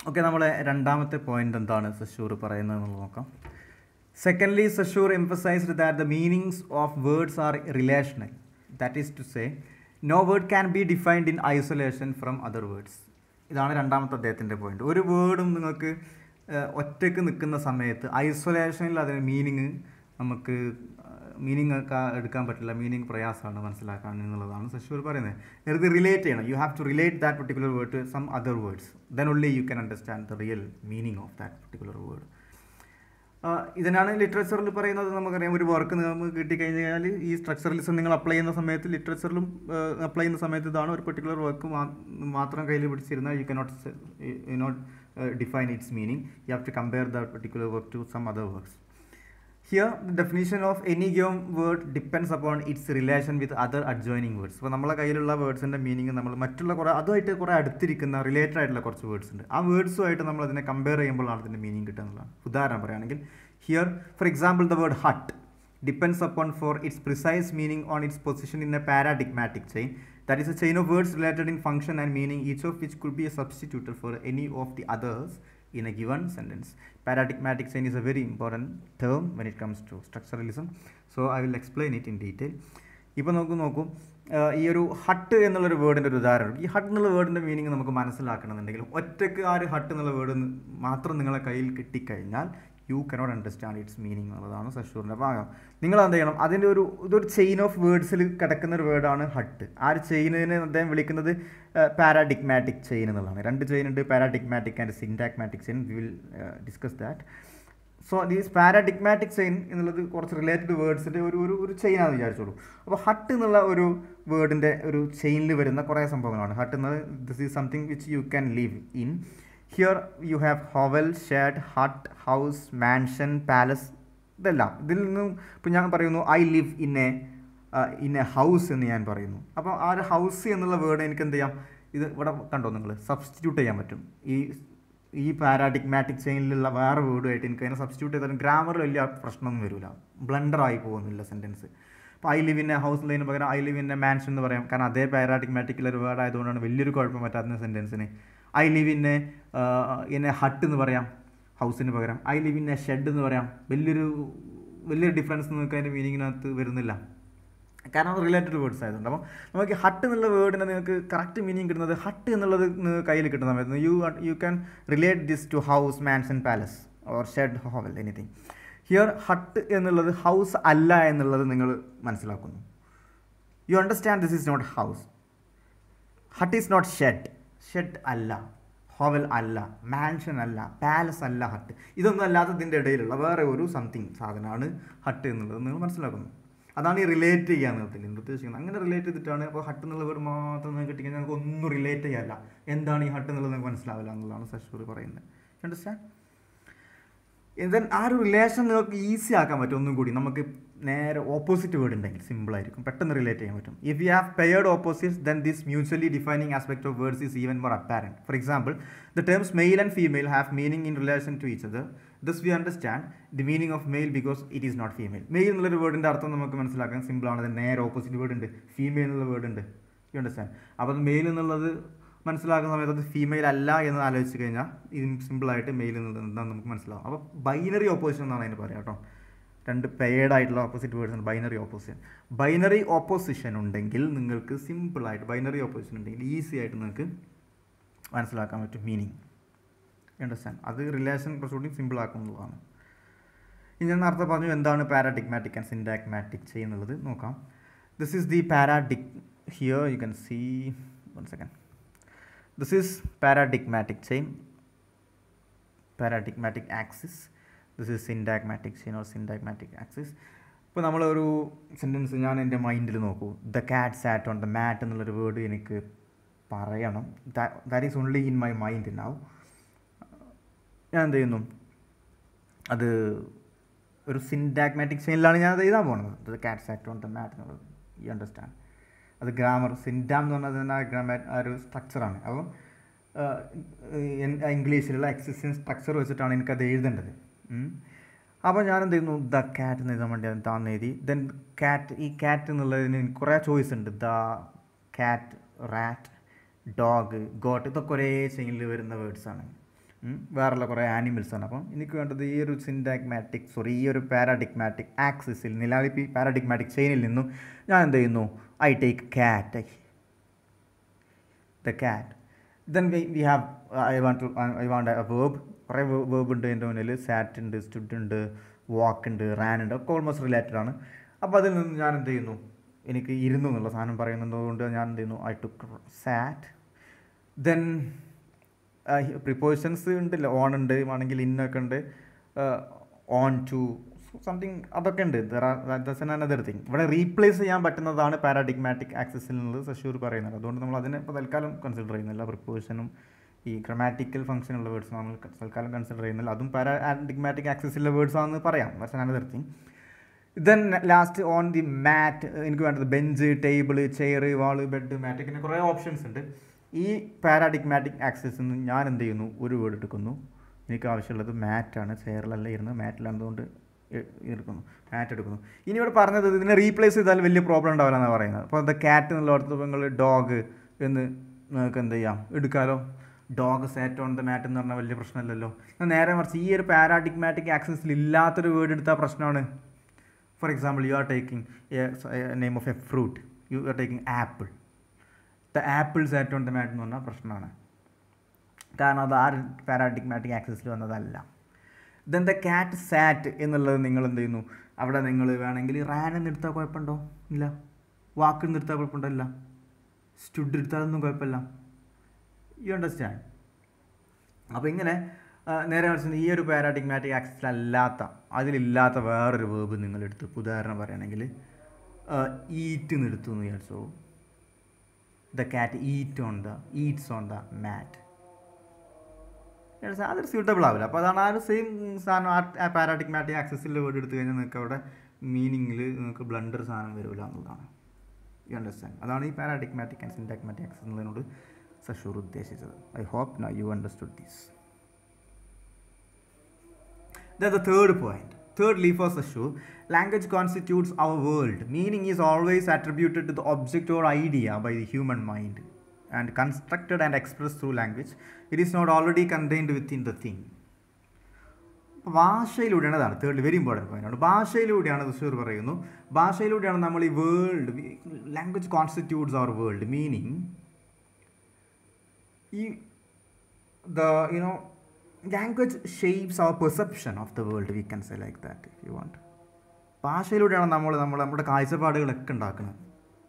Okay നമ്മളെ രണ്ടാമത്തെ point എന്താണ് സഷൂർ പറയുന്നത് എന്നുള്ളത് നോക്കാം secondly Saussure emphasised that the meanings of words are relational that is to say no word can be defined in isolation from other words ഇതാണ് രണ്ടാമത്തെ അദ്ദേഹത്തിൻ്റെ പോയിന്റ് ഒരു വേർഡും നിങ്ങൾക്ക് ഏഹ്, ഒറ്റയ്ക്ക് നിൽക്കുന്ന സമയത്ത് ഐസൊലേഷനിൽ അതിന് മീനിങ് നമുക്ക് മീനിങ് ഒക്കെ എടുക്കാൻ പറ്റില്ല മീനിങ് പ്രയാസമാണ് മനസ്സിലാക്കാൻ എന്നുള്ളതാണ് സഷൂർ പറയുന്നത് ഇത് റിലേറ്റ് ചെയ്യണം you have to relate that particular word to some other words then only you can understand the real meaning of that particular word ഇതിനാണ് ലിറ്ററേച്ചറിൽ പറയുന്നത് നമുക്കറിയാം ഒരു വർക്ക് നമുക്ക് കിട്ടിക്കഴിഞ്ഞാൽ ഈ സ്ട്രക്ചറലിസം നിങ്ങൾ അപ്ലൈ ചെയ്യുന്ന സമയത്ത് ലിറ്ററേച്ചറിലും അപ്ലൈ ചെയ്യുന്ന സമയത്ത് ഇതാണ് ഒരു പെർട്ടിക്കുലർ വർക്ക് മാത്രം കയ്യിൽ പിടിച്ചിരുന്നാൽ you cannot you not define its meaning you have to compare the particular work to some other works here the definition of any given word depends upon its relation with other adjoining words അപ്പോൾ നമ്മളെ കയ്യിലുള്ള വേർഡ്സിൻ്റെ meaning നമ്മൾ മറ്റുള്ള കുറേ അതുമായിട്ട് കുറേ അടുത്തിരിക്കുന്ന related ആയിട്ടുള്ള കുറച്ച് വേർഡ്സ് ഉണ്ട് ആ വേർഡ്സുമായിട്ട് നമ്മൾ അതിനെ കമ്പയർ ചെയ്യുമ്പോഴാണ് അതിൻ്റെ മീനിങ് കിട്ടുക എന്നുള്ളതാണ് ഉദാഹരണം പറയുകയാണെങ്കിൽ here for example the word hut depends upon for its precise meaning on its position in a paradigmatic chain that is a chain of words related in function and meaning each of which could be a substituted for any of the others in a given sentence. Paradigmatic chain is a very important term when it comes to structuralism. So I will explain it in detail. ഇപ്പോൾ നോക്കൂ നോക്കൂ ആഹ് ഈ ഒരു hut എന്നുള്ളൊരു വേർഡിൻ്റെ ഒരു ഉദാഹരണം ഈ hut എന്നുള്ള വേർഡിൻ്റെ മീനിങ് നമുക്ക് മനസ്സിലാക്കണമെന്നുണ്ടെങ്കിൽ ഒറ്റയ്ക്ക് ആ ഒരു ഹട്ട് എന്നുള്ള വേർഡ് മാത്രം നിങ്ങളെ കയ്യിൽ കിട്ടിക്കഴിഞ്ഞാൽ you cannot understand its meaning എന്നുള്ളതാണ് സഷൂറിൻ്റെ ഭാഗം നിങ്ങൾ എന്ത് ചെയ്യണം അതിൻ്റെ ഒരു ഇതൊരു ചെയിൻ ഓഫ് വേർഡ്സിൽ കിടക്കുന്ന ഒരു വേർഡാണ് ഹട്ട് ആ ഒരു ചെയിനിനെ അദ്ദേഹം വിളിക്കുന്നത് പാരാഡിഗ്മാറ്റിക് ചെയിൻ എന്നുള്ളതാണ് രണ്ട് ചെയിൻ ഉണ്ട് paradigmatic and syntagmatic chain we will discuss that so these paradigmatic chain എന്നുള്ളത് കുറച്ച് റിലേറ്റഡ് വേർഡ്സിൻ്റെ ഒരു ഒരു ഒരു ചെയിനാണെന്ന് വിചാരിച്ചോളൂ അപ്പോൾ ഹട്ട് എന്നുള്ള ഒരു വേർഡിൻ്റെ ഒരു ചെയിനിൽ വരുന്ന കുറേ സംഭവങ്ങളാണ് ഹട്ട് എന്നത് this is something which you can leave in here you have hovel shed hut house mansion palace ഇതെല്ലാം ഇതിൽ നിന്നും ഇപ്പം ഞാൻ പറയുന്നു I live in a in a house എന്ന് ഞാൻ പറയുന്നു അപ്പോൾ ആ ഒരു ഹൗസ് എന്നുള്ള വേർഡ് എനിക്ക് എന്ത് ചെയ്യാം ഇത് ഇവിടെ കണ്ടോ നിങ്ങൾ സബ്സ്റ്റിറ്റ്യൂട്ട് ചെയ്യാൻ പറ്റും ഈ ഈ പാരാഡിഗ്മാറ്റിക് ചെയിനിലുള്ള വേറെ വേർഡുമായിട്ട് എനിക്ക് അതിനെ സബ്സ്റ്റിറ്റ്യൂട്ട് ചെയ്താലും ഗ്രാമറിൽ വലിയ പ്രശ്നമൊന്നും വരില്ല ബ്ലണ്ടറായി പോകുന്നില്ല സെൻറ്റൻസ് അപ്പോൾ I live in a house എന്നതിന് പകരം I live in a mansion എന്ന് പറയാം കാരണം അതേ പാരാഡിഗ്മാറ്റിക്കുള്ള ഒരു വേർഡ് ആയതുകൊണ്ടാണ് വലിയൊരു കുഴപ്പം പറ്റാത്ത സെൻറ്റൻസിന് I live in a in a hut എന്ന് പറയാം ഹൗസിന് പകരം I live in a shed എന്ന് പറയാം വലിയൊരു വലിയൊരു ഡിഫറൻസ് നിങ്ങൾക്ക് അതിൻ്റെ മീനിങ്ങിനകത്ത് വരുന്നില്ല കാരണം അത് റിലേറ്റഡ് വേർഡ്സ് ആയതുകൊണ്ട് അപ്പോൾ നമുക്ക് ഹട്ട് എന്നുള്ള വേർഡിന് നിങ്ങൾക്ക് കറക്റ്റ് മീനിങ് കിട്ടുന്നത് ഹട്ട് എന്നുള്ളത് നിങ്ങൾക്ക് കയ്യിൽ കിട്ടുന്ന സമയത്ത് you you can relate this to house mansion palace or shed hovel anything here hut എന്നുള്ളത് ഹൗസ് അല്ല എന്നുള്ളത് നിങ്ങൾ മനസ്സിലാക്കുന്നു you understand this is not house hut is not shed shed അല്ല ഹോവൽ അല്ല മാൻഷൻ അല്ല പാലസ് അല്ല ഹട്ട് ഇതൊന്നും അല്ലാത്തതിൻ്റെ ഇടയിലുള്ള വേറെ ഒരു സംതിങ് സാധനമാണ് ഹട്ട് എന്നുള്ളത് നിങ്ങൾ മനസ്സിലാക്കുന്നു അതാണ് ഈ റിലേറ്റ് ചെയ്യാൻ നിർത്തില്ല നിർദ്ദേശിക്കുന്നത് അങ്ങനെ റിലേറ്റ് ചെയ്തിട്ടാണ് അപ്പോൾ ഹട്ട് എന്നുള്ള വേർഡ് മാത്രം നിങ്ങൾക്ക് കിട്ടിക്കഴിഞ്ഞാൽ നിങ്ങൾക്ക് ഒന്നും റിലേറ്റ് ചെയ്യാല്ല എന്താണ് ഈ ഹട്ട് എന്നുള്ളത് നിങ്ങൾക്ക് മനസ്സിലാവില്ല എന്നുള്ളതാണ് സഷൂർ പറയുന്നത് അണ്ടർസ്റ്റാൻഡ് ദെൻ ആ ഒരു റിലേഷൻ നിങ്ങൾക്ക് ഈസി ആക്കാൻ പറ്റും ഒന്നും കൂടി നമുക്ക് നേരെ ഓപ്പോസിറ്റ് വേർഡ് ഉണ്ടെങ്കിൽ സിമ്പിൾ ആയിരിക്കും പെട്ടെന്ന് റിലേറ്റ് ചെയ്യാൻ പറ്റും if you have paired opposites then this mutually defining aspect of words is even more apparent for example the terms male and female have meaning in relation to each other this we understand the meaning of male because it is not female male എന്നുള്ളൊരു വേർഡിൻ്റെ അർത്ഥം നമുക്ക് മനസ്സിലാക്കാൻ സിമ്പിളാണ് അത് നേരെ opposite word ഉണ്ട് female എന്നുള്ള വേർഡ് ഉണ്ട് യു അണ്ടർസ്റ്റാൻഡ് അപ്പോൾ മെയിൽ എന്നുള്ളത് മനസ്സിലാക്കുന്ന സമയത്ത് അത് ഫീമെയിൽ അല്ല എന്ന് ആലോചിച്ച് കഴിഞ്ഞാൽ ഇത് സിമ്പിളായിട്ട് മെയിൽ എന്നുള്ളത് എന്താണെന്ന് നമുക്ക് മനസ്സിലാവും അപ്പോൾ ബൈനറി ഓപ്പോസിഷൻ എന്നാണ് അതിന് പറയുക കേട്ടോ രണ്ട് പെയർഡ് ആയിട്ടുള്ള ഓപ്പോസിറ്റ് വേർഡ്സ് ആണ് ബൈനറി ഓപ്പോസിഷൻ ബൈനറി ഓപ്പോസിഷൻ ഉണ്ടെങ്കിൽ നിങ്ങൾക്ക് സിമ്പിളായിട്ട് ബൈനറി ഓപ്പോസിഷൻ ഉണ്ടെങ്കിൽ ഈസി ആയിട്ട് നിങ്ങൾക്ക് മനസ്സിലാക്കാൻ പറ്റും മീനിങ് അണ്ടർസ്റ്റാൻഡ് അത് റിലേഷൻ കുറച്ചുകൂടി സിമ്പിൾ ആക്കുന്നതാണ് ഇനി ഞാൻ നേരത്തെ പറഞ്ഞു എന്താണ് പാരാഡിഗ്മാറ്റിക് ആൻഡ് സിൻഡാഗ്മാറ്റിക് ചെയ്യുന്നുള്ളത് നോക്കാം this is the paradic here you can see one second this is paradigmatic chain paradigmatic axis this is syntagmatic chain or syntagmatic axis ഇപ്പോൾ നമ്മളൊരു സെൻറ്റൻസ് ഞാൻ എൻ്റെ മൈൻഡിൽ നോക്കൂ the cat SAT on the മാറ്റ് എന്നുള്ളൊരു word എനിക്ക് പറയണം that is only in my mind now ഞാൻ എന്ത് ചെയ്യുന്നു അത് ഒരു സിൻഡാഗ്മാറ്റിക് ചെയിനിലാണ് ഞാൻ അത് എഴുതാൻ പോകുന്നത് the cat SAT on the mat എന്നുള്ളത് യു അണ്ടർസ്റ്റാൻഡ് അത് ഗ്രാമർ സിൻഡാം എന്ന് പറഞ്ഞാൽ തന്നെ ആ ഗ്രാമ ആ ഒരു സ്ട്രക്ചറാണ് അപ്പം ഇംഗ്ലീഷിലുള്ള എക്സിസ്റ്റൻസ് സ്ട്രക്ചർ വെച്ചിട്ടാണ് എനിക്കത് എഴുതേണ്ടത് അപ്പോൾ ഞാൻ എന്ത് ചെയ്യുന്നു ദ കാറ്റ് എന്ന് എഴുതാൻ വേണ്ടി താന്ന് എഴുതി ദെൻ കാറ്റ് ഈ കാറ്റ് എന്നുള്ളതിന് കുറേ ചോയ്സ് ഉണ്ട് the cat rat dog got ഇതൊക്കെ ഒരേ ചെയിനിൽ വരുന്ന വേർഡ്സാണ് വേറെയുള്ള കുറേ ആനിമൽസ് ആണ് അപ്പം എനിക്ക് വേണ്ടത് ഈ ഒരു സിൻഡാഗ്മാറ്റിക് സോറി ഈ ഒരു പാരാഡിഗ്മാറ്റിക് ആക്സിസിൽ നിലാലിപ്പി പാരാഡിഗ്മാറ്റിക് ചെയിനിൽ നിന്നും ഞാൻ എന്ത് ചെയ്യുന്നു I take cat the cat then we we have I want to I want a verb കുറേ വേർബ് ഉണ്ട് എൻ്റെ മുന്നിൽ സാറ്റ് ഉണ്ട് സ്റ്റുഡ് ഉണ്ട് വാക്ക് ഉണ്ട് റാൻ ഉണ്ട് ഒക്കെ ഓൾമോസ്റ്റ് റിലേറ്റഡ് ആണ് അപ്പോൾ അതിൽ നിന്ന് ഞാൻ എന്ത് ചെയ്യുന്നു എനിക്ക് ഇരുന്നു എന്നുള്ള സാധനം പറയുന്നതുകൊണ്ട് ഞാൻ എന്ത് ചെയ്യുന്നു I took sat then prepositions ഉണ്ടല്ലോ ഓൺ ഉണ്ട് ആണെങ്കിൽ ഇന്നൊക്കെ ഉണ്ട് ഓൺ ടു സംതിങ് അതൊക്കെ ഉണ്ട് ദസ് അനദർ തിങ് ഇവിടെ റീപ്ലേസ് ചെയ്യാൻ പറ്റുന്നതാണ് പാരാഡിഗ്മാറ്റിക് ആക്സസിൽ നിന്നുള്ളത് സഷൂർ പറയുന്നത് അതുകൊണ്ട് നമ്മൾ അതിനെ ഇപ്പോൾ തൽക്കാലം കൺസിഡർ ചെയ്യുന്നില്ല പ്രിപ്പോസിഷനും ഈ ഗ്രമാറ്റിക്കൽ ഫംഗ്ഷനുള്ള വേർഡ്സ് നമ്മൾ തൽക്കാലം കൺസിഡർ ചെയ്യുന്നില്ല അതും പാരാഡിഗ്മാറ്റിക് ആക്സസിലെ വേർഡ്സ് ആണെന്ന് പറയാം thus another thing then last on the mat എനിക്ക് വേണ്ടത് bench table chair wall bed mat ഇങ്ങനെ കുറേ ഓപ്ഷൻസ് ഉണ്ട് ഈ പാരാഡിഗ്മാറ്റിക് ആക്സസിൽ നിന്ന് ഞാൻ എന്ത് ചെയ്യുന്നു ഒരു വേർഡ് എടുക്കുന്നു എനിക്ക് ആവശ്യമുള്ളത് മാറ്റാണ് ചെയറിലല്ല ഇരുന്ന് മാറ്റിലാണെന്നുകൊണ്ട് എടുക്കുന്നു മാറ്റ് എടുക്കുന്നു ഇനി ഇവിടെ പറഞ്ഞത് ഇതിനെ റീപ്ലേസ് ചെയ്താൽ വലിയ പ്രോബ്ലം ഉണ്ടാവില്ല എന്നാണ് പറയുന്നത് അപ്പോൾ ദ ക്യാറ്റ് എന്നുള്ള അർത്ഥം നിങ്ങൾ ഡോഗ് എന്ന് നിങ്ങൾക്ക് എന്ത് ചെയ്യാം എടുക്കാമല്ലോ dog sat on the mat എന്ന് പറഞ്ഞാൽ വലിയ പ്രശ്നമില്ലല്ലോ നേരെ മറിച്ച് ഈ ഒരു പാരാഡിഗ്മാറ്റിക് ആക്സസിൽ ഇല്ലാത്തൊരു വേർഡ് എടുത്താൽ പ്രശ്നമാണ് for example you are taking name of a fruit you are taking apple the apple sat on the mat എന്ന് പറഞ്ഞാൽ പ്രശ്നമാണ് കാരണം അത് ആ പാരാഡിഗ്മാറ്റിക് ആക്സസിൽ വന്നതല്ല ദെൻ ദ ക്യാറ്റ് സാറ്റ് എന്നുള്ളത് നിങ്ങൾ എന്ത് ചെയ്യുന്നു അവിടെ നിങ്ങൾ വേണമെങ്കിൽ റാൻ എന്ന് എടുത്താൽ കുഴപ്പമുണ്ടോ ഇല്ല വാക്ക് എന്ന് എടുത്താൽ കുഴപ്പമുണ്ടോ ഇല്ല സ്റ്റുഡ് എടുത്താലൊന്നും കുഴപ്പമില്ല യു അണ്ടർസ്റ്റാൻഡ് അപ്പോൾ ഇങ്ങനെ നേരെ മറിച്ച് ഈ ഒരു പാരാഡിഗ്മാറ്റിക് ആക്സസിലല്ലാത്ത അതിലില്ലാത്ത വേറൊരു വേർബ് നിങ്ങൾ എടുത്ത് ഉദാഹരണം പറയുകയാണെങ്കിൽ ഈറ്റ് എന്ന് എടുത്തു എന്ന് വിചാരിച്ചോ the cat eat on the eats on the mat അതൊരു സ്യൂട്ടബിൾ ആവില്ല അപ്പോൾ അതാണ് ആ ഒരു സെയിം സാധനം ആ പാരാഡിഗ്മാറ്റിക് ആക്സസിൻ്റെ വേർഡ് എടുത്തു കഴിഞ്ഞാൽ നിങ്ങൾക്ക് അവിടെ മീനിങ്ങിൽ നിങ്ങൾക്ക് ബ്ലണ്ടർ സാധനം വരില്ല എന്നുള്ളതാണ് യു അണ്ടർസ്റ്റാൻഡ് അതാണ് ഈ പാരാഡിഗ്മാറ്റിക് ആൻഡ് സിൻഡാഗ്മാറ്റിക് ആക്സസ് എന്നതിനോട് സഷൂർ ഉദ്ദേശിച്ചത് I hope now you understood these Then the third point. Thirdly, for Sashur, language constitutes our world. Meaning is always attributed to the object or idea by the human mind and constructed and expressed through language. It is not already contained within the thing. ഭാഷയിലൂടെയാണ് അതാണ് third very important point ആണ് ഭാഷയിലൂടെയാണ് തൃശ്ശൂർ പറയുന്നു ഭാഷയിലൂടെയാണ് നമ്മൾ ഈ world language constitutes our world meaning ഈ the you know language shapes our perception of the world we can say like that if you want ഭാഷയിലൂടെയാണ് നമ്മൾ നമ്മൾ നമ്മുടെ കാഴ്ചപ്പാടുകളൊക്കെ ഉണ്ടാക്കുന്നത്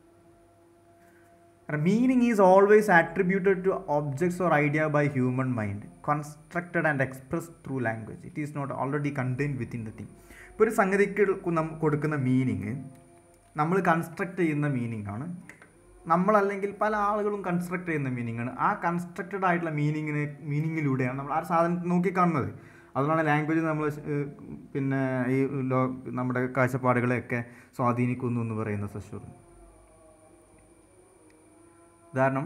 meaning is always attributed to objects or idea by human mind constructed and express through language it is not already contain within the thing ഇപ്പോൾ ഒരു സംഗതിക്ക് നം കൊടുക്കുന്ന മീനിങ് നമ്മൾ കൺസ്ട്രക്റ്റ് ചെയ്യുന്ന മീനിങ് ആണ് നമ്മളല്ലെങ്കിൽ പല ആളുകളും കൺസ്ട്രക്ട് ചെയ്യുന്ന മീനിങ് ആണ് ആ കൺസ്ട്രക്റ്റഡ് ആയിട്ടുള്ള മീനിങ്ങിന് മീനിങ്ങിലൂടെയാണ് നമ്മൾ ആ സാധനം നോക്കിക്കാണുന്നത് അതുകൊണ്ടാണ് ലാംഗ്വേജ് നമ്മൾ പിന്നെ ഈ ലോ നമ്മുടെ കാഴ്ചപ്പാടുകളെയൊക്കെ സ്വാധീനിക്കുന്നു എന്ന് പറയുന്ന സഷൂർ ഉദാഹരണം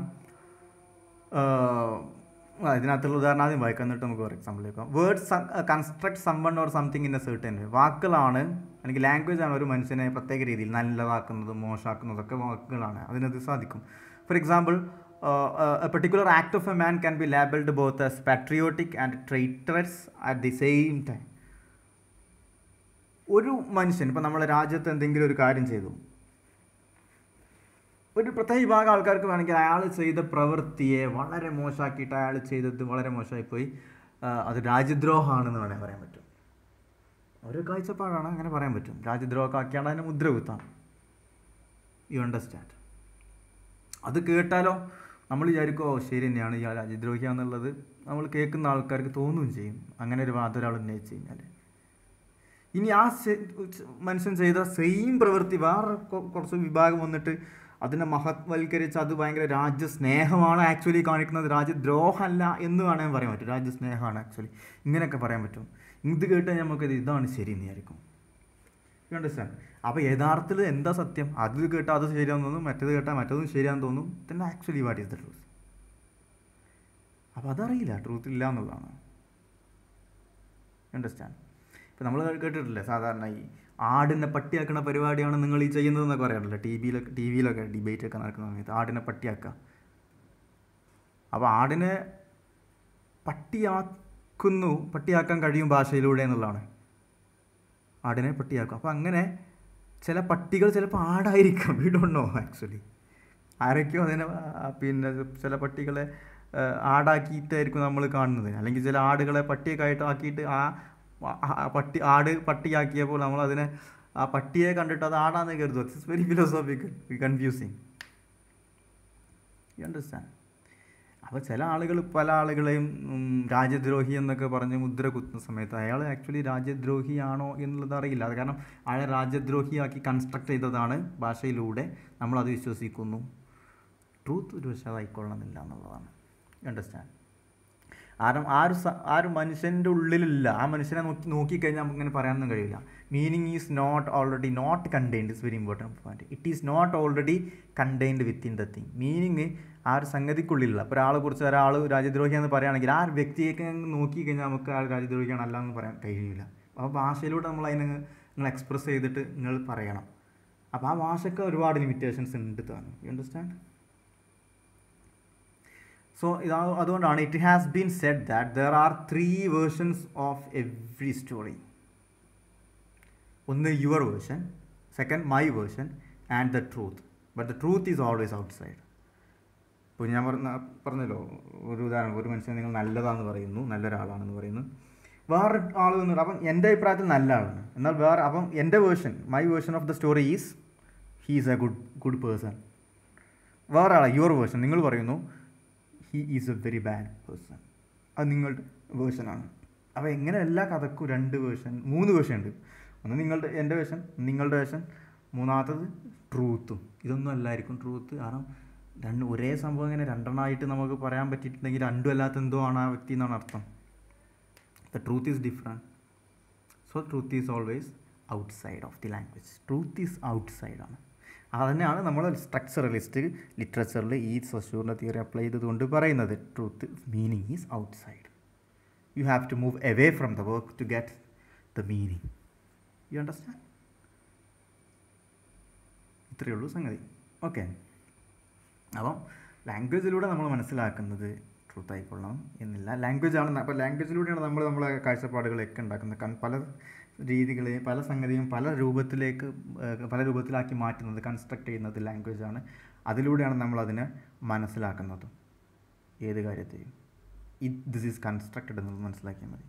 ഇതിനകത്തുള്ള ഉദാഹരണം ആദ്യം വായിക്കാൻ എന്നിട്ട് നമുക്ക് ഒരു എക്സാമ്പിൾ വെക്കാം words construct someone or something in a certain way വാക്കുകളാണ് അല്ലെങ്കിൽ ലാംഗ്വേജ് ആണ് ഒരു മനുഷ്യനെ പ്രത്യേക രീതിയിൽ നല്ലതാക്കുന്നതും മോശമാക്കുന്നതൊക്കെ വാക്കുകളാണ് അതിനത് സാധിക്കും for example a particular act of a man can be labelled both as patriotic and traitorous at the same time ഒരു മനുഷ്യൻ ഇപ്പം നമ്മുടെ രാജ്യത്ത് എന്തെങ്കിലും ഒരു കാര്യം ചെയ്തു ഒരു പ്രത്യേക വിഭാഗം ആൾക്കാർക്ക് വേണമെങ്കിൽ അയാൾ ചെയ്ത പ്രവൃത്തിയെ വളരെ മോശമാക്കിയിട്ട് അയാൾ ചെയ്തത് വളരെ മോശമായിപ്പോയി അത് രാജ്യദ്രോഹമാണെന്ന് വേണമെങ്കിൽ പറയാൻ പറ്റും ഒരു കാഴ്ചപ്പാടാണ് അങ്ങനെ പറയാൻ പറ്റും രാജ്യദ്രോഹമൊക്കെ ആക്കിയാണ് അതിനെ മുദ്ര കുത്താം യു അണ്ടർസ്റ്റാൻഡ് അത് കേട്ടാലോ നമ്മൾ വിചാരിക്കും ഓ ശരി തന്നെയാണ് ഇയാൾ രാജ്യദ്രോഹിയാന്നുള്ളത് നമ്മൾ കേൾക്കുന്ന ആൾക്കാർക്ക് തോന്നുകയും ചെയ്യും അങ്ങനെ ഒരു വാദം ഒരാൾ ഉന്നയിച്ച് കഴിഞ്ഞാൽ ഇനി ആ മനുഷ്യൻ ചെയ്ത സെയിം പ്രവൃത്തി വേറെ കുറച്ച് വിഭാഗം വന്നിട്ട് അതിനെ മഹത്വൽക്കരിച്ച് അത് ഭയങ്കര രാജ്യസ്നേഹമാണ് ആക്ച്വലി കാണിക്കുന്നത് രാജ്യദ്രോഹമല്ല എന്ന് വേണമെങ്കിൽ പറയാൻ പറ്റും രാജ്യസ്നേഹമാണ് ആക്ച്വലി ഇങ്ങനെയൊക്കെ പറയാൻ പറ്റും ഇത് കേട്ടാൽ നമുക്കത് ഇതാണ് ശരി എന്ന് വിചാരിക്കും യു അണ്ടർസ്റ്റാൻഡ് അപ്പോൾ യഥാർത്ഥത്തിൽ എന്താ സത്യം അത് കേട്ടാൽ അത് ശരിയാണെന്ന് തോന്നും മറ്റേത് കേട്ടാൽ മറ്റതും ശരിയാണെന്ന് തോന്നും തന്നെ actually what is the truth അപ്പോൾ അതറിയില്ല ട്രൂത്ത് ഇല്ല എന്നുള്ളതാണ് അണ്ടർസ്റ്റാൻഡ് ഇപ്പോൾ നമ്മൾ കേട്ടിട്ടില്ലേ സാധാരണ ഈ ആടിനെ പട്ടിയാക്കുന്ന പരിപാടിയാണ് നിങ്ങൾ ഈ ചെയ്യുന്നതെന്നൊക്കെ പറയാറില്ല ടി വിയിലൊക്കെ ടി വിയിലൊക്കെ ഡിബേറ്റ് ഒക്കെ നടക്കുന്ന സമയത്ത് ആടിനെ പട്ടിയാക്കുക അപ്പോൾ ആടിനെ പട്ടിയാ പട്ടിയാക്കുന്നു പട്ടിയാക്കാൻ കഴിയും ഭാഷയിലൂടെ എന്നുള്ളതാണ് ആടിനെ പട്ടിയാക്കും അപ്പോൾ അങ്ങനെ ചില പട്ടികൾ ചിലപ്പോൾ ആടായിരിക്കാം വി ഡോണ്ട് നോ ആക്ച്വലി ആരൊക്കെയോ അതിനെ ആ, പിന്നെ ചില പട്ടികളെ ആ, ആടാക്കിയിട്ടായിരിക്കും നമ്മൾ കാണുന്നത് അല്ലെങ്കിൽ ചില ആടുകളെ പട്ടിയൊക്കെ ആയിട്ട് ആക്കിയിട്ട് ആ ആ- ആ പട്ടി ആട് പട്ടിയാക്കിയപ്പോൾ നമ്മൾ അതിനെ ആ പട്ടിയെ കണ്ടിട്ട് അത് ആടാന്ന് കരുതും it's very philosophical confusing you understand അപ്പോൾ ചില ആളുകൾ പല ആളുകളെയും ഉം, രാജ്യദ്രോഹി എന്നൊക്കെ പറഞ്ഞ് മുദ്ര കുത്തുന്ന സമയത്ത് അയാൾ ആക്ച്വലി രാജ്യദ്രോഹിയാണോ എന്നുള്ളത് അറിയില്ല അത് കാരണം അയാളെ രാജ്യദ്രോഹിയാക്കി കൺസ്ട്രക്ട് ചെയ്തതാണ് ഭാഷയിലൂടെ നമ്മളത് വിശ്വസിക്കുന്നു ട്രൂത്ത് ഒരു പക്ഷേ അതായിക്കൊള്ളണമെന്നില്ല എന്നുള്ളതാണ് അണ്ടർസ്റ്റാൻഡ് ആരും ആ ഒരു സ- ആ ഒരു മനുഷ്യൻ്റെ ഉള്ളിലില്ല ആ മനുഷ്യനെ നോക്കി നോക്കിക്കഴിഞ്ഞാൽ നമുക്ക് ഇങ്ങനെ പറയാനൊന്നും കഴിയില്ല meaning is not already not contained is very important point it is not already contained within the thing meaning ആ ഒരു സംഗതിക്കുള്ളിലുള്ള അപ്പോൾ ഒരാളെ കുറിച്ച് ഒരാൾ രാജ്യദ്രോഹിയാന്ന് പറയുകയാണെങ്കിൽ ആ ഒരു വ്യക്തിയൊക്കെ നോക്കിക്കഴിഞ്ഞാൽ നമുക്ക് ആ രാജ്യദ്രോഹിയാണ് അല്ല എന്ന് പറയാൻ കഴിയില്ല അപ്പോൾ ഭാഷയിലൂടെ നമ്മൾ അതിനെ നിങ്ങൾ എക്സ്പ്രസ് ചെയ്തിട്ട് നിങ്ങൾ പറയണം അപ്പോൾ ആ ഭാഷയ്ക്ക് ഒരുപാട് ലിമിറ്റേഷൻസ് ഉണ്ട് താനും യു അണ്ടർസ്റ്റാൻഡ് സോ ഇതാ അതുകൊണ്ടാണ് it has been said that there are three versions of every story ഒന്ന് your version second my version and the truth but the truth is always outside ഇപ്പോൾ ഞാൻ പറഞ്ഞ പറഞ്ഞല്ലോ ഒരു ഉദാഹരണം ഒരു മനുഷ്യൻ നിങ്ങൾ നല്ലതാണെന്ന് പറയുന്നു നല്ലൊരാളാണെന്ന് പറയുന്നു വേറെ ആൾ എന്ന് അപ്പം എൻ്റെ അഭിപ്രായത്തിൽ നല്ല ആളാണ് എന്നാൽ വേറെ അപ്പം എൻ്റെ version my version of the story is he is a good good person വേറെ ആളാണ് യുവർ വേർഷൻ നിങ്ങൾ പറയുന്നു he is a very bad person അത് നിങ്ങളുടെ വേർഷനാണ് അപ്പോൾ എങ്ങനെ എല്ലാ കഥക്കും രണ്ട് വേർഷൻ മൂന്ന് വേർഷൻ ഉണ്ട് ഒന്ന് നിങ്ങളുടെ എൻ്റെ വേർഷൻ നിങ്ങളുടെ വേർഷൻ മൂന്നാമത്തത് ട്രൂത്തും ഇതൊന്നും അല്ലായിരിക്കും ട്രൂത്ത് കാരണം രണ്ട് ഒരേ സംഭവം ഇങ്ങനെ രണ്ടെണ്ണമായിട്ട് നമുക്ക് പറയാൻ പറ്റിയിട്ടുണ്ടെങ്കിൽ രണ്ടും അല്ലാത്ത എന്തോ ആണ് ആ വ്യക്തി എന്നാണ് അർത്ഥം the truth is different so truth is always outside of the language truth is ഔട്ട് സൈഡാണ് അത് തന്നെയാണ് നമ്മൾ സ്ട്രക്ചറലിസ്റ്റ് ലിറ്ററേച്ചറിൽ ഈ സൊഷ്യൂറിൻ്റെ തിയറി അപ്ലൈ ചെയ്തതുകൊണ്ട് പറയുന്നത് truth meaning is outside you have to move away from the work to get the meaning you understand ഇത്രയേ ഉള്ളൂ സംഗതി ഓക്കെ അപ്പം ലാംഗ്വേജിലൂടെ നമ്മൾ മനസ്സിലാക്കുന്നത് ട്രൂത്ത് ആയിക്കൊള്ളണം എന്നില്ല ലാംഗ്വേജ് ആണ് അപ്പോൾ ലാംഗ്വേജിലൂടെയാണ് നമ്മൾ നമ്മളെ കാഴ്ചപ്പാടുകളൊക്കെ ഉണ്ടാക്കുന്നത് കാരണം പല രീതികൾ പല സംഗതിയും പല രൂപത്തിലേക്ക് ഏഹ്, പല രൂപത്തിലാക്കി മാറ്റുന്നത് കൺസ്ട്രക്ട് ചെയ്യുന്നത് ലാംഗ്വേജാണ് അതിലൂടെയാണ് നമ്മൾ അതിനെ മനസ്സിലാക്കുന്നത് ഏത് കാര്യത്തെയും ഇത് ദിസ് ഈസ് കൺസ്ട്രക്റ്റഡ് എന്നുള്ളത് മനസ്സിലാക്കിയാൽ മതി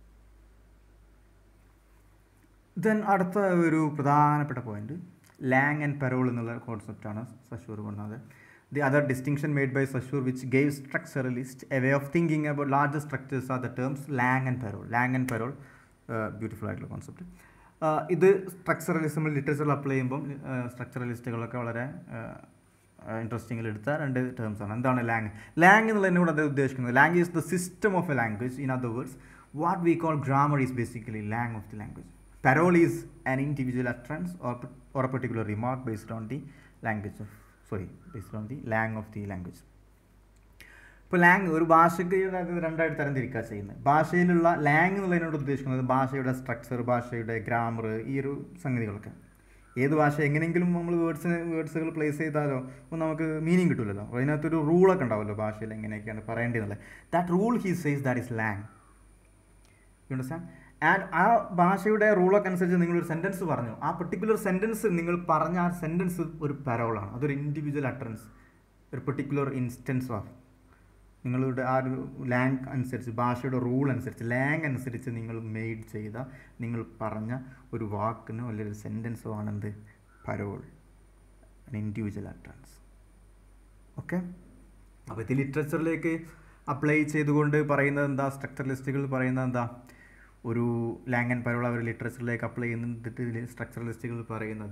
ദെൻ അടുത്ത ഒരു പ്രധാനപ്പെട്ട പോയിന്റ് ലാങ് ആൻഡ് പെറോൾ എന്നുള്ള കോൺസെപ്റ്റാണ് സഷൂർ കൊണ്ടുവന്നത് the other distinction made by Saussure which gave structuralist a way of thinking about larger structures are the terms langue and parole langue and parole beautiful ആയിട്ടുള്ള concept ഇത് structuralism ലിറ്ററേച്ചറിൽ apply ചെയ്യുമ്പം സ്ട്രക്ചറലിസ്റ്റുകളൊക്കെ വളരെ ഇൻട്രസ്റ്റിങ്ങിൽ എടുത്ത രണ്ട് ടേംസ് ആണ് എന്താണ് ലാങ് ലാങ് എന്നുള്ളതിനോട് അത് ഉദ്ദേശിക്കുന്നത് langue is the system of a language in other words what we call grammar is basically langue of the language Parole is an individual utterance or, or a particular remark based on the language of, sorry, based on the lang of the language. ഇപ്പോൾ langue ഒരു ഭാഷയ്ക്ക് ഇത് രണ്ടായിട്ട് തരംതിരിക്കുക ചെയ്യുന്നത് ഭാഷയിലുള്ള Lang എന്നുള്ളതിനോട് ഉദ്ദേശിക്കുന്നത് ഭാഷയുടെ structure ഭാഷയുടെ ഗ്രാമർ ഈ ഒരു സംഗതികളൊക്കെ ഏത് ഭാഷ എങ്ങനെയെങ്കിലും നമ്മൾ വേർഡ്സിന് വേർഡ്സുകൾ പ്ലേസ് ചെയ്താലോ ഒന്നും നമുക്ക് മീനിങ് കിട്ടില്ലല്ലോ അപ്പോൾ അതിനകത്തൊരു റൂളൊക്കെ ഉണ്ടാവുമല്ലോ ഭാഷയിൽ എങ്ങനെയൊക്കെയാണ് പറയേണ്ടതെന്നുള്ളത് that rule he says that is langue you understand and ആ ഭാഷയുടെ റൂളൊക്കെ അനുസരിച്ച് നിങ്ങളൊരു സെൻറ്റൻസ് പറഞ്ഞു ആ പെർട്ടിക്കുലർ സെൻറ്റൻസ് നിങ്ങൾ പറഞ്ഞ ആ സെൻറ്റൻസ് ഒരു പരോളാണ് അതൊരു ഇൻഡിവിജ്വൽ അട്ടറൻസ് ഒരു പെർട്ടിക്കുലർ ഇൻസ്റ്റൻസ് ഓഫ് നിങ്ങളുടെ ആ ഒരു ലാങ് അനുസരിച്ച് ഭാഷയുടെ റൂൾ അനുസരിച്ച് ലാങ് അനുസരിച്ച് നിങ്ങൾ മെയ്ഡ് ചെയ്ത നിങ്ങൾ പറഞ്ഞ ഒരു വാക്കിനോ അല്ലെങ്കിൽ ഒരു സെൻറ്റൻസോ ആണെന്ത് പരോൾ ഇൻഡിവിജ്വൽ അട്ടറൻസ് ഓക്കെ അപ്പോൾ ഇത് ലിറ്ററേച്ചറിലേക്ക് അപ്ലൈ ചെയ്തുകൊണ്ട് പറയുന്നത് എന്താ സ്ട്രക്ചറലിസ്റ്റുകൾ പറയുന്നത് എന്താ ഒരു ലാങ് ആൻഡ് പരോൾ അവർ ലിറ്ററേച്ചറിലേക്ക് അപ്ലൈ ചെയ്യുന്നിട്ട് സ്ട്രക്ചറലിസ്റ്റുകൾ പറയുന്നത്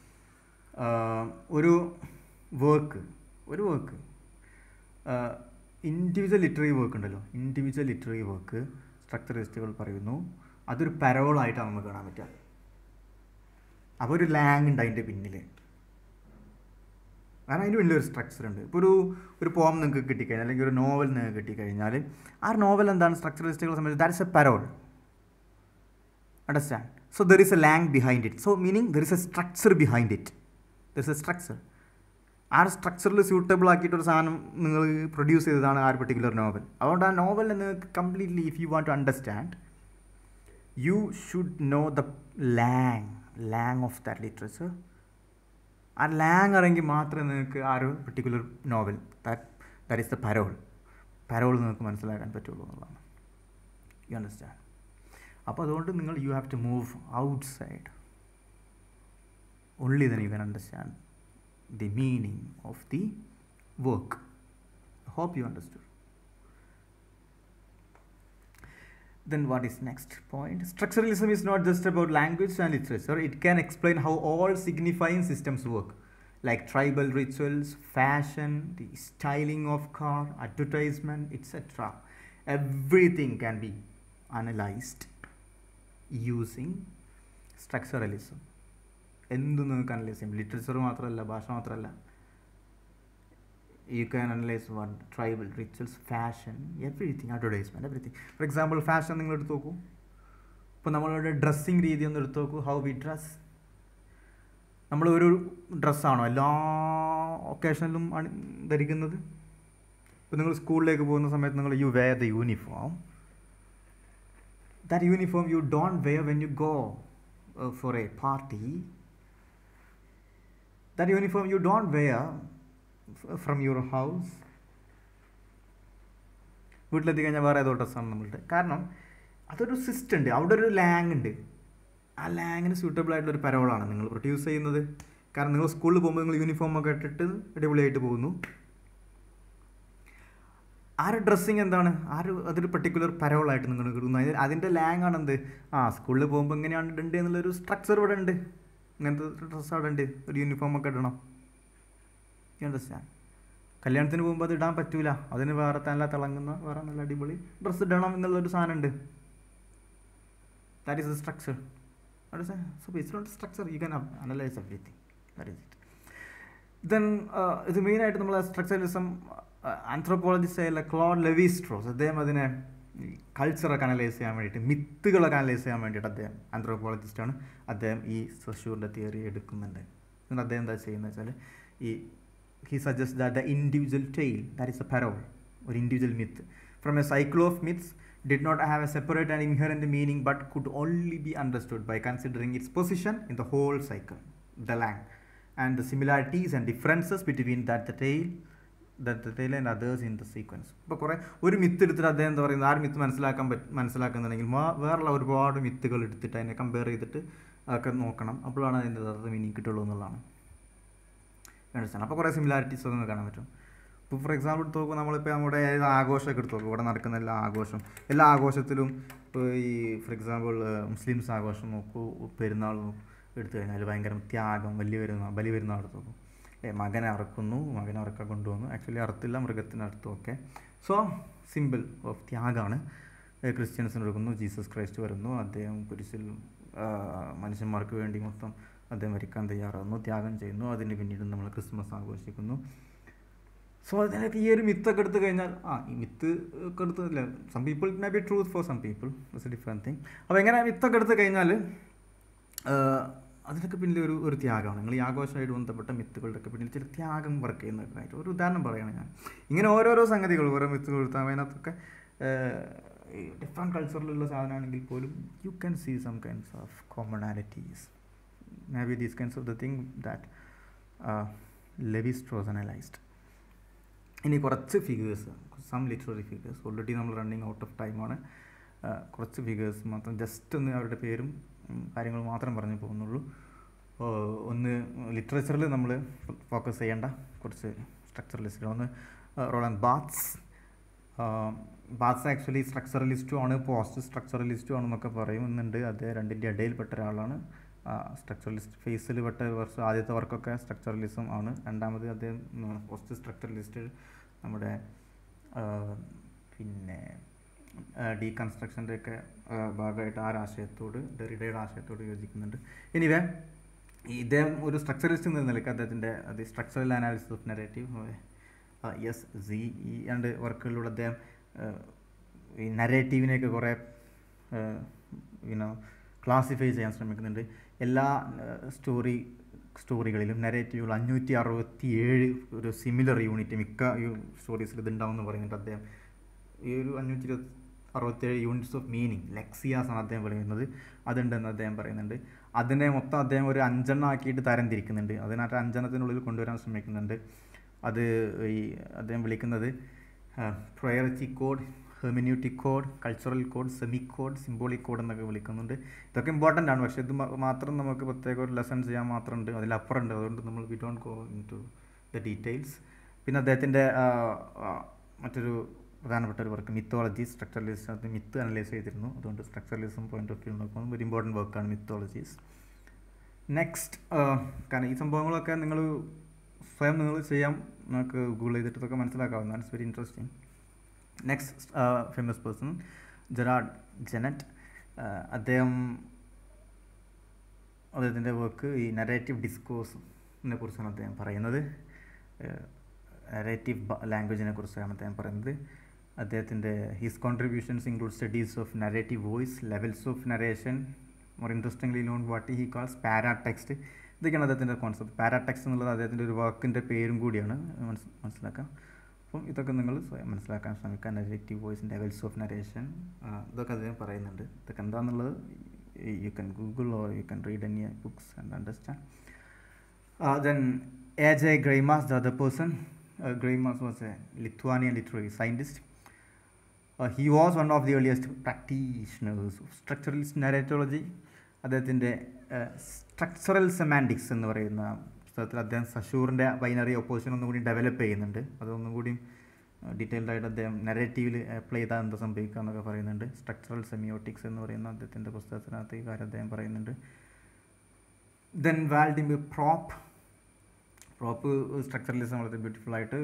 ഒരു വർക്ക് ഒരു വർക്ക് ഇൻഡിവിജ്വൽ ലിറ്റററി വർക്ക് ഉണ്ടല്ലോ ഇൻഡിവിജ്വൽ ലിറ്റററി വർക്ക് സ്ട്രക്ചറലിസ്റ്റുകൾ പറയുന്നു അതൊരു പരോളായിട്ടാണ് നമുക്ക് കാണാൻ പറ്റുക അപ്പോൾ ഒരു ലാങ് ഉണ്ട് അതിൻ്റെ പിന്നിൽ കാരണം അതിന് വലിയൊരു സ്ട്രക്ചർ ഉണ്ട് ഇപ്പോൾ ഒരു ഒരു പോം നിങ്ങൾക്ക് കിട്ടിക്കഴിഞ്ഞാൽ അല്ലെങ്കിൽ ഒരു നോവൽ നിങ്ങൾക്ക് കിട്ടിക്കഴിഞ്ഞാൽ ആ നോവൽ എന്താണ് സ്ട്രക്ചറലിസ്റ്റുകളെ സംബന്ധിച്ച് that is a parole understand so there is a langue behind it so meaning there is a structure behind it there is a structure ആ ഒരു സ്ട്രക്ചറിൽ സ്യൂട്ടബിൾ ആക്കിയിട്ടൊരു സാധനം നിങ്ങൾ പ്രൊഡ്യൂസ് ചെയ്തതാണ് ആ ഒരു പെർട്ടിക്കുലർ നോവൽ അതുകൊണ്ട് ആ നോവലിനെ നിങ്ങൾക്ക് completely if you want to understand you should know the langue langue of that literature ആ ലാങ് അറിയെങ്കിൽ മാത്രമേ നിങ്ങൾക്ക് ആ ഒരു particular novel that that is the parole parole നിങ്ങൾക്ക് മനസ്സിലാക്കാൻ പറ്റുള്ളൂ എന്നുള്ളതാണ് യു അണ്ടർസ്റ്റാൻഡ് അപ്പോൾ അതുകൊണ്ട് നിങ്ങൾ you have to move outside only then you can understand the meaning of the work. I hope you understood. Then what is next point? Structuralism is not just about language and literature. It can explain how all signifying systems work, like tribal rituals, fashion, the styling of car, advertisement, etc. Everything can be analyzed using structuralism. എന്തും നിങ്ങൾക്ക് analyse ചെയ്യാം literature മാത്രമല്ല ഭാഷ മാത്രമല്ല you can analyse one tribal rituals fashion everything advertisement everything for example fashion നിങ്ങൾ എടുത്ത് നോക്കൂ ഇപ്പോൾ നമ്മളുടെ ഡ്രസ്സിങ് രീതി ഒന്ന് എടുത്ത് നോക്കൂ ഹൗ വി ഡ്രസ് നമ്മൾ ഒരു ഡ്രസ്സാണോ എല്ലാ ഒക്കേഷനിലും അണി ധരിക്കുന്നത് ഇപ്പോൾ നിങ്ങൾ സ്കൂളിലേക്ക് പോകുന്ന സമയത്ത് നിങ്ങൾ you wear the uniform that uniform you don't wear when you go for a party that uniform you don't wear f- from your house വീട്ടിലെത്തി കഴിഞ്ഞാൽ വേറെ ഏതോ ഡ്രസ്സാണ് നമ്മളുടെ കാരണം അതൊരു സിസ്റ്റം ഉണ്ട് അവിടെ ഒരു ലാങ് ഉണ്ട് ആ ലാങ്ങിന് സൂട്ടബിൾ ആയിട്ടുള്ള ഒരു പരവളാണ് നിങ്ങൾ പ്രൊഡ്യൂസ് ചെയ്യുന്നത് കാരണം നിങ്ങൾ സ്കൂളിൽ പോകുമ്പോൾ നിങ്ങൾ യൂണിഫോം ഒക്കെ ഇട്ടിട്ട് അടിപൊളിയായിട്ട് പോകുന്നു ആ ഒരു ഡ്രസ്സിങ് എന്താണ് ആ ഒരു അതൊരു പെർട്ടിക്കുലർ പരവളായിട്ട് നിങ്ങൾ കിട്ടുന്നു അതിന് അതിൻ്റെ ലാങ് ആണ് എന്ത് ആ സ്കൂളിൽ പോകുമ്പോൾ എങ്ങനെയാണ് ഇടേണ്ടത് എന്നുള്ളൊരു സ്ട്രക്ചർ ഇവിടെ ഉണ്ട് ഇങ്ങനത്തെ ഡ്രസ്സ് അവിടെ ഉണ്ട് ഒരു യൂണിഫോം ഒക്കെ ഇടണം അണ്ടർസ്റ്റാൻഡ് കല്യാണത്തിന് പോകുമ്പോൾ അത് ഇടാൻ പറ്റൂല അതിന് വേറെ നല്ല തിളങ്ങുന്ന വേറെ നല്ല അടിപൊളി ഡ്രസ്സ് ഇടണം എന്നുള്ളൊരു സാധനം ഉണ്ട് that is the structure so based on structure you can analyse everything that is it then ഇത് മെയിനായിട്ട് നമ്മൾ സ്ട്രക്ചറലിസം ആന്ത്രോപോളജിസ്റ്റ് ആയുള്ള ക്ലോഡ് ലെവിസ്ട്രോസ് അദ്ദേഹം അതിനെ കൾച്ചറൊക്കെ അനലൈസ് ചെയ്യാൻ വേണ്ടിയിട്ട് മിത്തുകളൊക്കെ അനലൈസ് ചെയ്യാൻ വേണ്ടിയിട്ട് അദ്ദേഹം ആന്ത്രോപോളജിസ്റ്റാണ് അദ്ദേഹം ഈ സഷൂറിൻ്റെ തിയറി എടുക്കുന്നുണ്ട് എന്നിട്ട് അദ്ദേഹം എന്താ ചെയ്യുന്നത് വെച്ചാൽ ഈ he suggest that the individual tale that is a parole ഒരു individual myth from a cycle of myths did not have a separate and inherent meaning but could only be understood by considering its position in the whole cycle, the lang, and the similarities and differences between that the tale that the tale and others in the sequence. ഇപ്പോൾ കുറേ ഒരു myth എടുത്തിട്ട് അദ്ദേഹം എന്താ പറയുന്നത് ആ ഒരു myth മനസ്സിലാക്കാൻ പറ്റ മനസ്സിലാക്കുന്നുണ്ടെങ്കിൽ മാ- വേറെയുള്ള ഒരുപാട് മിത്തുകൾ എടുത്തിട്ട് അതിനെ കമ്പയർ ചെയ്തിട്ട് അതൊക്കെ നോക്കണം അപ്പോഴാണ് അതിൻ്റെ യഥാർത്ഥ മീനിങ് കിട്ടുള്ളൂ എന്നുള്ളതാണ് അണ്ടർസ്റ്റാൻഡ് അപ്പോൾ കുറേ സിമിലാരിറ്റീസ് ഒക്കെ കാണാൻ പറ്റും ഇപ്പോൾ ഫോർ എക്സാമ്പിൾ എടുത്ത് നോക്കുമ്പോൾ നമ്മളിപ്പോൾ നമ്മുടെ ഏത് ആഘോഷമൊക്കെ എടുത്ത് നോക്കും ഇവിടെ നടക്കുന്ന എല്ലാ ആഘോഷം എല്ലാ ആഘോഷത്തിലും ഇപ്പോൾ ഈ ഫോർ എക്സാമ്പിൾ മുസ്ലിംസ് ആഘോഷം നോക്കൂ പെരുന്നാൾ നോക്കൂ എടുത്തു കഴിഞ്ഞാൽ ഭയങ്കര ത്യാഗം വലിയ പെരുന്നാൾ ബലി പെരുന്നാൾ എടുത്ത് നോക്കും ഏ മകനെ അറക്കുന്നു മകനെ അറക്കാൻ കൊണ്ടുവന്നു ആക്ച്വലി അറുത്തില്ല മൃഗത്തിന് അറുത്തു ഒക്കെ സോ സിമ്പിൾ ഓഫ് ത്യാഗമാണ് ക്രിസ്ത്യൻസിന് എടുക്കുന്നു ജീസസ് ക്രൈസ്റ്റ് വരുന്നു അദ്ദേഹം കുരിശിൽ ആ, മനുഷ്യന്മാർക്ക് വേണ്ടി മൊത്തം അദ്ദേഹം മരിക്കാൻ തയ്യാറാകുന്നു ത്യാഗം ചെയ്യുന്നു അതിന് പിന്നീട് നമ്മൾ ക്രിസ്മസ് ആഘോഷിക്കുന്നു സോ അതിനൊക്കെ ഈ ഒരു മിത്തൊക്കെ എടുത്തു കഴിഞ്ഞാൽ ആ ഈ മിത്ത് ഒക്കെ എടുത്തല്ല some people maybe truth for some people it's a different thing അപ്പോൾ എങ്ങനെ മിത്തൊക്കെ എടുത്തു കഴിഞ്ഞാൽ അതിനൊക്കെ പിന്നിൽ ഒരു ഒരു ത്യാഗമാണ് നിങ്ങൾ ഈ ആഘോഷമായിട്ട് ബന്ധപ്പെട്ട മിത്തുകളുടെ ഒക്കെ പിന്നിൽ ചില ത്യാഗം വർക്ക് ചെയ്യുന്നതായിട്ട് ഒരു ഉദാഹരണം പറയുകയാണ് ഞാൻ ഇങ്ങനെ ഓരോരോ സംഗതികൾ ഓരോ മിത്തുകൾ എടുത്താൽ അതിനകത്തൊക്കെ ഡിഫറെൻറ്റ് കൾച്ചറിലുള്ള സാധനമാണെങ്കിൽ പോലും you can see some kinds of commonalities maybe these kinds of the thing that Levi Strauss analysed ഇനി കുറച്ച് figures some literary figures already നമ്മൾ റണ്ണിങ് ഔട്ട് ഓഫ് ടൈമാണ് കുറച്ച് ഫിഗേഴ്സ് മാത്രം ജസ്റ്റ് ഒന്ന് അവരുടെ പേരും ഉം, കാര്യങ്ങളും മാത്രം പറഞ്ഞു പോകുന്നുള്ളൂ ഓ, ഒന്ന് ലിറ്ററേച്ചറിൽ നമ്മൾ ഫോക്കസ് ചെയ്യേണ്ട കുറച്ച് സ്ട്രക്ചറലിസ്റ്റ് ഒന്ന് റോളൻ ബാത്സ് ബാത്സ് ആക്ച്വലി സ്ട്രക്ചറലിസ്റ്റും ആണ് പോസ്റ്റ് സ്ട്രക്ചറലിസ്റ്റും ആണെന്നൊക്കെ പറയുന്നുണ്ട് അദ്ദേഹം രണ്ടിൻ്റെ ഇടയിൽപ്പെട്ട ഒരാളാണ് സ്ട്രക്ചറലിസ്റ്റ് ഫേസിൽ പെട്ട വർഷം ആദ്യത്തെ വർക്കൊക്കെ സ്ട്രക്ചറലിസം ആണ് രണ്ടാമത് അദ്ദേഹം പോസ്റ്റ് സ്ട്രക്ചറലിസ്റ്റ് നമ്മുടെ ആ, പിന്നെ ഡീകൺസ്ട്രക്ഷൻ്റെ ഒക്കെ ആ, ഭാഗമായിട്ട് ആ ഒരു ആശയത്തോട് ഡെറിഡയുടെ ആശയത്തോട് യോജിക്കുന്നുണ്ട് എനിവേ ഇദ്ദേഹം ഒരു സ്ട്രക്ചറലിസ്റ്റ് എന്ന നിലയ്ക്ക് അദ്ദേഹത്തിൻ്റെ അത് structural analysis of narrative S Z ഈ രണ്ട് വർക്കുകളിലൂടെ അദ്ദേഹം ആ, ഈ നരേറ്റീവിനെയൊക്കെ കുറേ യുനോ ക്ലാസിഫൈ ചെയ്യാൻ ശ്രമിക്കുന്നുണ്ട് എല്ലാ സ്റ്റോറി സ്റ്റോറികളിലും നരേറ്റീവുകൾ അഞ്ഞൂറ്റി അറുപത്തി ഏഴ് ഒരു സിമിലർ യൂണിറ്റ് മിക്ക സ്റ്റോറീസിൽ ഇതുണ്ടാവും എന്ന് പറയുന്നുണ്ട് അദ്ദേഹം ഈ ഒരു അഞ്ഞൂറ്റി ഇരുപത്തി അറുപത്തേഴ് യൂണിറ്റ്സ് ഓഫ് മീനിങ് ലെക്സിയാസ് ആണ് അദ്ദേഹം പറയുന്നത് അതുണ്ടെന്ന് അദ്ദേഹം പറയുന്നുണ്ട് അതിനെ മൊത്തം അദ്ദേഹം ഒരു അഞ്ചെണ്ണം ആക്കിയിട്ട് തരം തിരിക്കുന്നുണ്ട് അതിനകത്ത് അഞ്ചെണ്ണത്തിനുള്ളിൽ കൊണ്ടുവരാൻ ശ്രമിക്കുന്നുണ്ട് അത് ഈ അദ്ദേഹം വിളിക്കുന്നത് proairetic code hermeneutic code cultural code semic code symbolic code എന്നൊക്കെ വിളിക്കുന്നുണ്ട് ഇതൊക്കെ ഇമ്പോർട്ടൻ്റ് ആണ് പക്ഷേ ഇത് മ- മാത്രം നമുക്ക് പ്രത്യേക ഒരു ലെസൺ ചെയ്യാൻ മാത്രമുണ്ട് അതിലപ്പുറം ഉണ്ട് അതുകൊണ്ട് നമ്മൾ we don't go into the details പിന്നെ അദ്ദേഹത്തിൻ്റെ മറ്റൊരു പ്രധാനപ്പെട്ട ഒരു വർക്ക് മിത്തോളജി സ്ട്രക്ചറലിസം അത് മിത്ത് അനലൈസ് ചെയ്തിരുന്നു അതുകൊണ്ട് സ്ട്രക്ചറലിസം പോയിന്റ് ഓഫ് വ്യൂ നോക്കുമ്പോൾ വെരി ഇമ്പോർട്ടൻറ്റ് വർക്കാണ് മിത്തോളജീസ് നെക്സ്റ്റ് കാരണം ഈ സംഭവങ്ങളൊക്കെ നിങ്ങൾ സ്വയം നിങ്ങൾ ചെയ്യാം നമുക്ക് ഗൂഗിൾ ചെയ്തിട്ട് ഇതൊക്കെ മനസ്സിലാക്കാവുന്നതാണ് it's very interesting next famous person Gerard Genette അദ്ദേഹം അദ്ദേഹത്തിൻ്റെ വർക്ക് ഈ നരേറ്റീവ് ഡിസ്കോഴ്സിനെ കുറിച്ചാണ് അദ്ദേഹം പറയുന്നത് നരേറ്റീവ് ലാംഗ്വേജിനെ കുറിച്ചാണ് അദ്ദേഹം പറയുന്നത് അദ്ദേഹത്തിൻ്റെ his contributions include studies of narrative voice levels of narration more interestingly known what he calls paratext ഇതൊക്കെയാണ് അദ്ദേഹത്തിൻ്റെ കോൺസെപ്റ്റ് പാരാടെക്സ്റ്റ് എന്നുള്ളത് അദ്ദേഹത്തിൻ്റെ ഒരു വർക്കിൻ്റെ പേരും കൂടിയാണ് മനസ്സ് മനസ്സിലാക്കാം അപ്പം ഇതൊക്കെ നിങ്ങൾ സ്വയം മനസ്സിലാക്കാൻ ശ്രമിക്കുക narrative voice levels of narration ഇതൊക്കെ അദ്ദേഹം പറയുന്നുണ്ട് ഇതൊക്കെ എന്താണെന്നുള്ളത് you can Google or you can read any books and understand then A J Greimas the other person Greimas was a Lithuanian literary scientist he was one of the earliest practitioners of structuralist narratology അദ്ദേഹത്തിൻ്റെ structural semantics എന്ന് പറയുന്ന പുസ്തകത്തിൽ അദ്ദേഹം സഷൂറിൻ്റെ binary opposition ഒന്നും കൂടി develop ചെയ്യുന്നുണ്ട് അതൊന്നും കൂടി ഡീറ്റെയിൽഡ് ആയിട്ട് അദ്ദേഹം നെറേറ്റീവിൽ അപ്ലൈ ചെയ്താൽ എന്താ സംഭവിക്കുക എന്നൊക്കെ പറയുന്നുണ്ട് സ്ട്രക്ചറൽ സെമിയോട്ടിക്സ് എന്ന് പറയുന്ന അദ്ദേഹത്തിൻ്റെ പുസ്തകത്തിനകത്ത് ഈ കാര്യം അദ്ദേഹം പറയുന്നുണ്ട് then Vladimir Propp Propp structuralism വളരെ ബ്യൂട്ടിഫുൾ ആയിട്ട്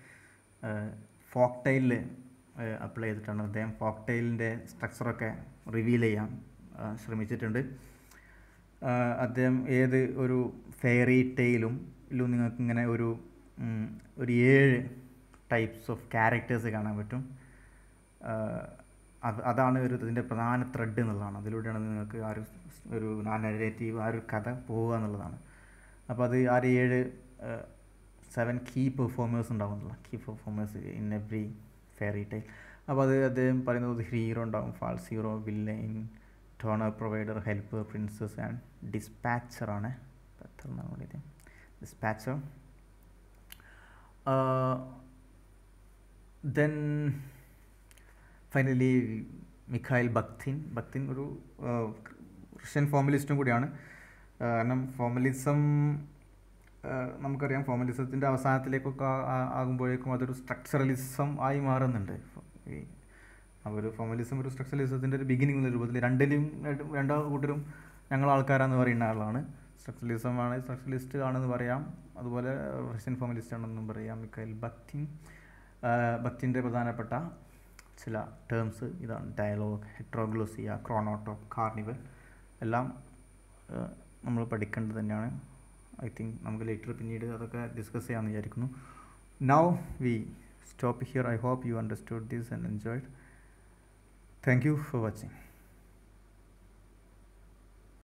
ഫോക്ടൈലിൽ അപ്ലൈ ചെയ്തിട്ടാണ് അദ്ദേഹം ഫോക്ടൈലിൻ്റെ സ്ട്രക്ചറൊക്കെ റിവീൽ ചെയ്യാൻ ആ, ശ്രമിച്ചിട്ടുണ്ട് ആ, അദ്ദേഹം ഏത് ഒരു ഫെയറി ടെയിലും ലും നിങ്ങൾക്ക് ഇങ്ങനെ ഒരു ഉം, ഒരു ഏഴ് ടൈപ്സ് ഓഫ് ക്യാരക്ടേഴ്സ് കാണാൻ പറ്റും ആ, അത് അതാണ് ഒരു ഇതിൻ്റെ പ്രധാന ത്രെഡ് എന്നുള്ളതാണ് അതിലൂടെയാണ് നിങ്ങൾക്ക് ആ ഒരു സ് ഒരു നാരേറ്റീവ് ആ ഒരു കഥ പോവുക എന്നുള്ളതാണ് അപ്പോൾ അത് ആ ഒരു ഏഴ് സെവൻ കീ പെർഫോമേഴ്സ് ഉണ്ടാവും എന്നുള്ള key performers in every fairy tale അപ്പോൾ അത് അദ്ദേഹം പറയുന്നത് ഹീറോ ഉണ്ടാവും false hero villain donor provider helper princess and ഡിസ്പാച്ചറാണ് എത്ര എന്നാണ് പറയുന്നത് dispatcher then finally Mikhail Bakhtin Bakhtin ഒരു റഷ്യൻ ഫോമലിസ്റ്റും കൂടിയാണ് ആ, കാരണം ഫോമലിസം നമുക്കറിയാം ഫോമലിസത്തിൻ്റെ അവസാനത്തിലേക്കൊക്കെ ആ- ആ- ആകുമ്പോഴേക്കും അതൊരു സ്ട്രക്ചറലിസം ആയി മാറുന്നുണ്ട് ഈ ആ ഒരു ഫോമലിസം ഒരു സ്ട്രക്ചറലിസത്തിൻ്റെ ഒരു ബിഗിനിങ് എന്ന രൂപത്തിൽ രണ്ടിലും രണ്ട് രണ്ടോ കൂട്ടരും ഞങ്ങൾ ആൾക്കാരാന്ന് പറയുന്ന ആളാണ് സ്ട്രക്ചറലിസം ആണ് സ്ട്രക്ചറലിസ്റ്റ് ആണെന്ന് പറയാം അതുപോലെ റഷ്യൻ ഫോമലിസ്റ്റ് ആണെന്നും പറയാം മിക്കൽ ബക്തിൻ ബക്തിൻ്റെ പ്രധാനപ്പെട്ട ചില ടേംസ് ഇതാണ് ഡയലോഗ് ഹെട്രോഗ്ലോസിയ ക്രോണോട്ടോപ്പ് കാർണിവൽ എല്ലാം നമ്മൾ പഠിക്കേണ്ടത് തന്നെയാണ് ഐ തിങ്ക് നമുക്ക് ലേറ്റർ പിന്നീട് അതൊക്കെ ഡിസ്കസ് ചെയ്യാമെന്ന് വിചാരിക്കുന്നു now we stop here I hope you understood this and enjoyed thank you for watching